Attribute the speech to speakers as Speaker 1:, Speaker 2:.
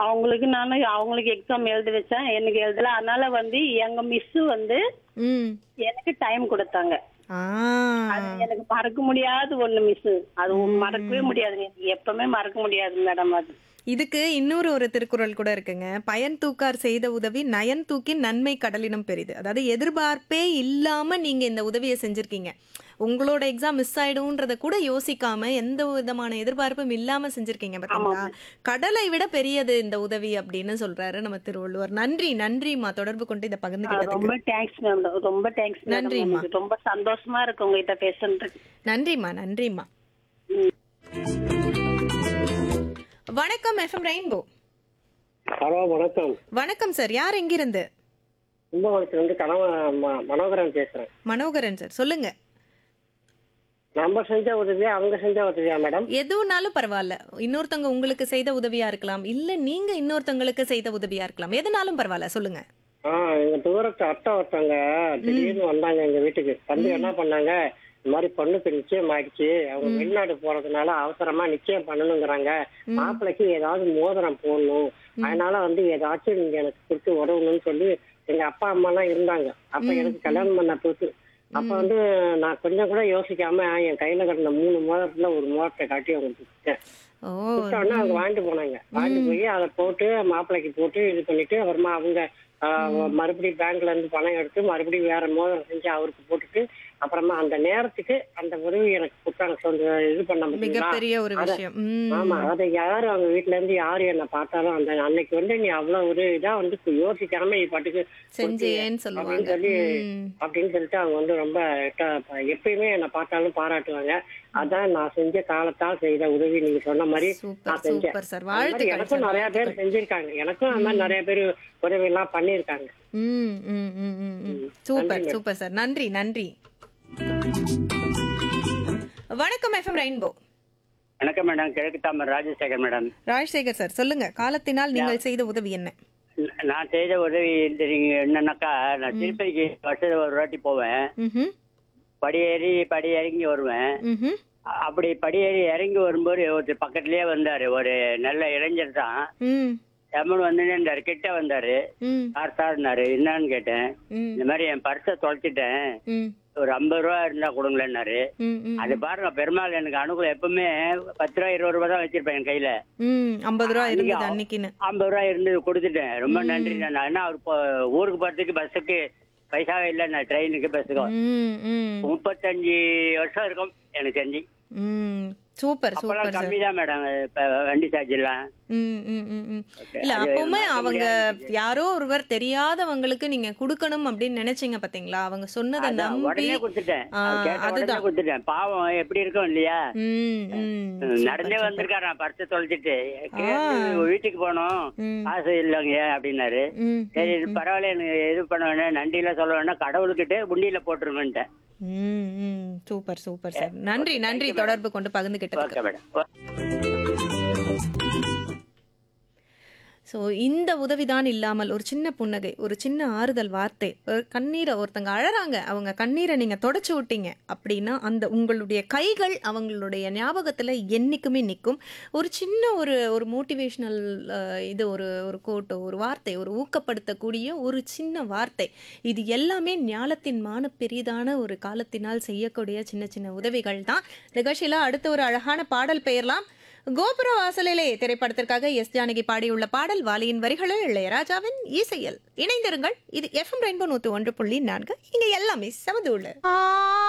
Speaker 1: அவங்களுக்கு நான் அவங்களுக்கு எக்ஸாம் எழுத வச்சேன் எனக்கு எழுதல அதனால வந்து எங்க மிஸ் வந்து
Speaker 2: ம்
Speaker 1: எனக்கு டைம் கொடுத்தாங்க
Speaker 2: ஆ
Speaker 1: அது எனக்கு மறக்க முடியாத ஒண்ணு மிஸ் அது மறக்கவே முடியாது எனக்கு எப்பவுமே மறக்க முடியாது மேடம் அது
Speaker 2: இதுக்கு இன்னொரு ஒரு திருக்குறள் கூட இருக்குங்க பயன் தூக்கார் செய்த உதவி நயன் தூக்கின் நன்மை கடலினம் பெரிது அதாவது எதிர்பார்ப்பே இல்லாம நீங்க இந்த உதவியை செஞ்சிருக்கீங்க உங்களோட எக்ஸாம் மிஸ் ஆயிடும்ன்றத கூட யோசிக்காம எந்த விதமான எதிர்பார்ப்பும் இல்லாம செஞ்சிருக்கீங்க பாத்தீங்களா கடலை விட பெரியது இந்த உதவி அப்படின்னு சொல்றாரு நம்ம திருவள்ளுவர் நன்றி நன்றிம்மா தொடர்பு கொண்டு இதை பகிர்ந்துக்கிட்டதுக்கு
Speaker 1: ரொம்ப தேங்க்ஸ் மேம் ரொம்ப தேங்க்ஸ்
Speaker 2: நன்றிம்மா.
Speaker 1: நன்றி ரொம்ப சந்தோஷமா இருக்கு உங்ககிட்ட பேசுறதுக்கு
Speaker 2: நன்றிம்மா நன்றிம்மா வணக்கம் எஃப்எம் ரெயின்போ
Speaker 3: ஹலோ வணக்கம்
Speaker 2: வணக்கம் சார் யார் எங்கிருந்து
Speaker 3: கும்பகோணத்துலேருந்து கணவன் ம- மனோகரன் பேசுறேன்
Speaker 2: மனோகரன் சார் சொல்லுங்க
Speaker 3: நம்ம செஞ்ச உதவியா அவங்க செஞ்ச உதவியா மேடம்
Speaker 2: எதுனாலும் பரவாயில்ல இன்னொருத்தவங்க உங்களுக்கு செய்த உதவியா இருக்கலாம் இல்ல நீங்க இன்னொருத்தவங்களுக்கு செய்த உதவியா இருக்கலாம் எதுனாலும் பரவாயில்ல சொல்லுங்க
Speaker 3: ஆ எங்க தூரத்து அத்தை ஒருத்தவங்க திடீர்னு வந்தாங்க எங்க வீட்டுக்கு வந்து என்ன பண்ணாங்க இந்த மாதிரி பொண்ணுக்கு நிச்சயம் ஆயிடுச்சு அவங்க வெளிநாடு போறதுனால அவசரமா நிச்சயம் பண்ணணுங்கிறாங்க மாப்பிள்ளைக்கு ஏதாவது மோதிரம் போடணும் அதனால வந்து ஏதாச்சும் நீங்க எனக்கு கொடுத்து உதவணும்னு சொல்லி எங்க அப்பா அம்மா எல்லாம் இருந்தாங்க அப்ப எனக்கு கல்யாணம் பண்ண புதுசு அப்ப வந்து நான் கொஞ்சம் கூட யோசிக்காம என் கையில கிடந்த மூணு மோதிரத்துல ஒரு மோதிரத்தை காட்டி அவங்களுக்கு கொடுத்தேன்
Speaker 2: ஓ
Speaker 3: கொடுத்தோடனே அவங்க வாங்கிட்டு போனாங்க வாங்கிட்டு போய் அதை போட்டு மாப்பிள்ளைக்கு போட்டு இது பண்ணிட்டு அப்புறமா அவங்க ஆஹ், மறுபடியும் பேங்க்ல இருந்து பணம் எடுத்து மறுபடியும் வேற மோதிரம் செஞ்சு அவருக்கு போட்டுட்டு அப்புறமா அந்த நேரத்துக்கு அந்த உதவி எனக்கு கொடுத்தாங்க சொந்த இது பண்ண முடியுங்களா
Speaker 2: மிகப்பெரிய ஒரு விஷயம் உம்
Speaker 3: ஆமா அதை யாரு அவங்க வீட்ல இருந்து யாரு என்ன பார்த்தாலும் அந்த அன்னைக்கு வந்து நீ அவ்வளவு ஒரு இதா வந்து யோசிக்காம நீ பாட்டுக்கு
Speaker 2: செஞ்சேன்னு
Speaker 3: அப்படின்னு
Speaker 2: சொல்லுவாங்க
Speaker 3: சொல்லி
Speaker 2: உம்.
Speaker 3: அப்படின்னு சொல்லிட்டு அவங்க வந்து ரொம்ப ட- எப்பயுமே என்னை பார்த்தாலும் பாராட்டுவாங்க அதான் நான் செஞ்ச காலத்தால் செய்த உதவி நீங்க சொன்ன மாதிரி
Speaker 2: சூப்பர்
Speaker 3: நான் செஞ்சேன்
Speaker 2: சூப்பர் சார்
Speaker 3: அது மாதிரி
Speaker 2: வாழ்த்துக்கள்
Speaker 3: எனக்கும்
Speaker 2: சார்
Speaker 3: நிறைய பேர் செஞ்சிருக்காங்க எனக்கும் அந்த மாதிரி நிறைய பேர் உதவி எல்லாம் பண்ணிருக்காங்க
Speaker 2: ம் ம் ம் ம் ம் சூப்பர் சூப்பர் சார் நன்றி நன்றி வணக்கம் எஃப்எம் ரெயின்போ
Speaker 4: வணக்கம் மேடம் கிழக்கு தாமர் ராஜசேகர் மேடம்
Speaker 2: ராஜசேகர் சார் சொல்லுங்க காலத்தினால் நீங்கள் செய்த உதவி என்ன
Speaker 4: ந- நான் செய்த உதவி தெரியுங்க என்னன்னாக்கா நான் திருப்பதிக்கு வருஷத்துல ஒரு வாட்டி போவேன்
Speaker 2: ம்ஹும்
Speaker 4: படியேறி படி இறங்கி வருவேன்
Speaker 2: ம்ஹும்
Speaker 4: அ- அப்படி படியேறி இறங்கி வரும்போது ஒருத்தர் பக்கத்துலயே வந்தாரு ஒரு நல்ல இளைஞர் தான்
Speaker 2: ம்
Speaker 4: எம்மன் வந்து இருந்தாரு கிட்ட வந்தாரு
Speaker 2: ம்
Speaker 4: சார் சார்னாரு என்னன்னு கேட்டேன்
Speaker 2: ம்
Speaker 4: இந்த மாதிரி என் பர்ஸை தொலைச்சிட்டேன்
Speaker 2: ம்
Speaker 4: ஒரு ஐம்பது ரூபா இருந்தா கொடுங்களேன்னாரு
Speaker 2: ம் ம்
Speaker 4: அது பாருங்க பெருமாள் எனக்கு அனுகூலம் எப்பவுமே பத்து ரூபா இருபது ரூபா தான் வச்சிருப்பேன் என் கையில
Speaker 2: ம் ஐம்பது ரூபா
Speaker 4: அன்னைக்கு
Speaker 2: இருந்தது
Speaker 4: அவ-
Speaker 2: அன்னைக்குன்னு
Speaker 4: ஐம்பது ரூபா இருந்து கொடுத்துட்டேன் ரொம்ப நன்றி நான் ஏன்னா அவர் இப்போ ஊருக்கு போறதுக்கு பஸ்ஸுக்கு பைசாவே இல்லை நான் ட்ரெயினுக்கு பஸ்ஸுக்கும்
Speaker 2: ம் ம்
Speaker 4: முப்பத்தஞ்சு வருஷம் இருக்கும் எனக்கு தெரிஞ்சு
Speaker 2: ம் சூப்பர்
Speaker 4: அப்பெல்லாம்
Speaker 2: சூப்பர் சார்
Speaker 4: கம்மி தான் மேடம் இப்ப வண்டி சார்ஜ் எல்லாம்
Speaker 2: ம் ம் ம் ம் இல்ல
Speaker 4: அது
Speaker 2: அப்பவுமே
Speaker 4: மறக்க
Speaker 2: அவங்க
Speaker 4: முடியாத
Speaker 2: யாரோ ஒருவர் தெரியாதவங்களுக்கு நீங்க கொடுக்கணும் அப்படின்னு நினைச்சீங்க பாத்தீங்களா அவங்க சொன்னதை
Speaker 4: அதான்,
Speaker 2: நம்பி
Speaker 4: உடனே கொடுத்துட்டேன்
Speaker 2: ஆ,
Speaker 4: அவர் கேட்ட உடனே
Speaker 2: அதுதான்.
Speaker 4: கொடுத்துட்டேன் பாவம் எப்படி இருக்கும் இல்லையா
Speaker 2: ம் ம்
Speaker 4: நடந்தே
Speaker 2: சூப்பர்,
Speaker 4: வந்திருக்காரு நான் பர்ஸை தொலைச்சிட்டு
Speaker 2: ஆ.
Speaker 4: கேட்டு வீட்டுக்கு போனோம்
Speaker 2: ம்.
Speaker 4: காசு இல்லைங்க அப்படின்னாரு
Speaker 2: ம்
Speaker 4: சரி இது பரவாயில்ல எனக்கு இது பண்ண வேணாம் நன்றிலாம் சொல்ல வேணாம் கடவுள்கிட்ட உண்டியில போட்டுருங்கன்ட்டேன்
Speaker 2: ம் ம் சூப்பர் சூப்பர் சார் நன்றி நன்றி தொடர்பு கொண்டு பகிர்ந்துகிட்டதுக்கு
Speaker 4: ஓகே மேடம்
Speaker 2: ஸோ இந்த உதவிதான் இல்லாமல் ஒரு சின்ன புன்னகை ஒரு சின்ன ஆறுதல் வார்த்தை ஒரு கண்ணீரை ஒருத்தங்க அழறாங்க அவங்க கண்ணீரை நீங்க தொடச்சு விட்டீங்க அப்படின்னா அந்த உங்களுடைய கைகள் அவங்களுடைய ஞாபகத்துல என்னைக்குமே நிற்கும் ஒரு சின்ன ஒரு ஒரு மோட்டிவேஷனல் இது ஒரு ஒரு கோட்டோ ஒரு வார்த்தை ஒரு ஊக்கப்படுத்தக்கூடிய ஒரு சின்ன வார்த்தை இது எல்லாமே ஞாலத்தின் மான பெரிதான ஒரு காலத்தினால் செய்யக்கூடிய சின்ன சின்ன உதவிகள் தான் நிகழ்ச்சியில அடுத்த ஒரு அழகான பாடல் பெயர்லாம் கோபுர வாசலிலே திரைப்படத்திற்காக எஸ் ஜானகி பாடியுள்ள பாடல் வாலியின் வரிகளில் இளையராஜாவின் இசையல் இணைந்திருங்கள் இது எஃப்எம் ரெயின்போ நூற்று ஒன்று புள்ளி நான்கு இங்க எல்லாமே சமது உள்ள